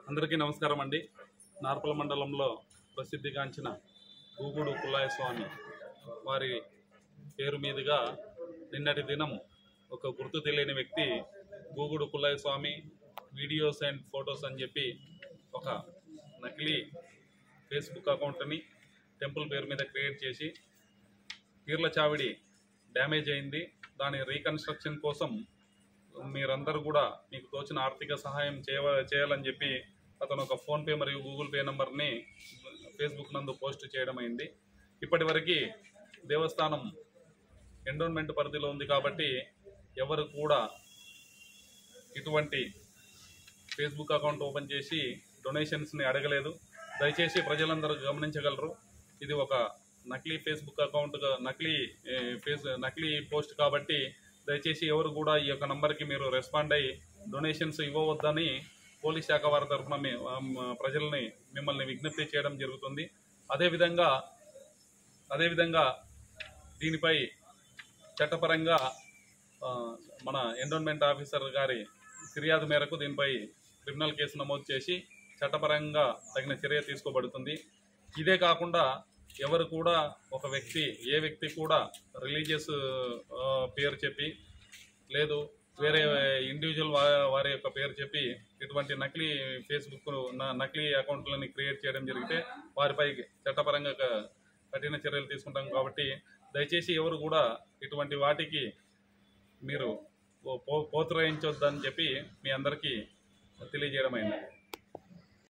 అందరికీ నమస్కారం అండి నార్పల మండలంలో ప్రసిద్ధిగాంచిన గూగుడు పుల్లాయ స్వామి వారి పేరు మీదుగా నిన్నటి దినం ఒక గుర్తు తెలియని వ్యక్తి Gugudu Pullaya Swamy videos and photos అని చెప్పి ఒక నకిలీ ఫేస్బుక్ అకౌంట్ని టెంపుల్ పేరు మీద క్రియేట్ చేసి పీర్ల చావిడి డ్యామేజ్ అయింది దాని రీకన్స్ట్రక్షన్ కోసం మీరందరూ కూడా మీకు తోచిన ఆర్థిక సహాయం చేయ చేయాలని చెప్పి అతను ఒక ఫోన్పే మరియు గూగుల్ పే నంబర్ని ఫేస్బుక్ నందు పోస్ట్ చేయడం అయింది ఇప్పటివరకు దేవస్థానం ఎండోన్మెంట్ పరిధిలో ఉంది కాబట్టి ఎవరు కూడా ఇటువంటి ఫేస్బుక్ అకౌంట్ ఓపెన్ చేసి డొనేషన్స్ని అడగలేదు దయచేసి ప్రజలందరూ గమనించగలరు ఇది ఒక నకిలీ ఫేస్బుక్ అకౌంట్ నకిలీ ఏ, ఫేస్ నకిలీ పోస్ట్ కాబట్టి దయచేసి ఎవరు కూడా ఈ యొక్క నంబర్కి మీరు రెస్పాండ్ అయ్యి డొనేషన్స్ ఇవ్వవద్దని పోలీస్ శాఖ వారి తరఫున మీ ఆమ్, ప్రజల్ని మిమ్మల్ని విజ్ఞప్తి చేయడం జరుగుతుంది అదేవిధంగా అదేవిధంగా దీనిపై చట్టపరంగా ఆ, మన ఎండోన్మెంట్ ఆఫీసర్ గారి ఫిర్యాదు మేరకు దీనిపై క్రిమినల్ కేసు నమోదు చేసి చట్టపరంగా తగిన చర్య తీసుకోబడుతుంది ఇదే కాకుండా ఎవరు కూడా ఒక వ్యక్తి ఏ వ్యక్తి కూడా రిలీజియస్ పేరు చెప్పి లేదు వేరే ఇండివిజువల్ వా- వారి యొక్క పేరు చెప్పి ఇటువంటి నకిలీ ఫేస్బుక్ న- నకిలీ అకౌంట్లని క్రియేట్ చేయడం జరిగితే వారిపై చట్టపరంగా క- కఠిన చర్యలు తీసుకుంటాం కాబట్టి దయచేసి ఎవరు కూడా ఇటువంటి వాటికి మీరు పో- పో- పోత్రయించొద్దని చెప్పి మీ అందరికీ తెలియజేయడం అయింది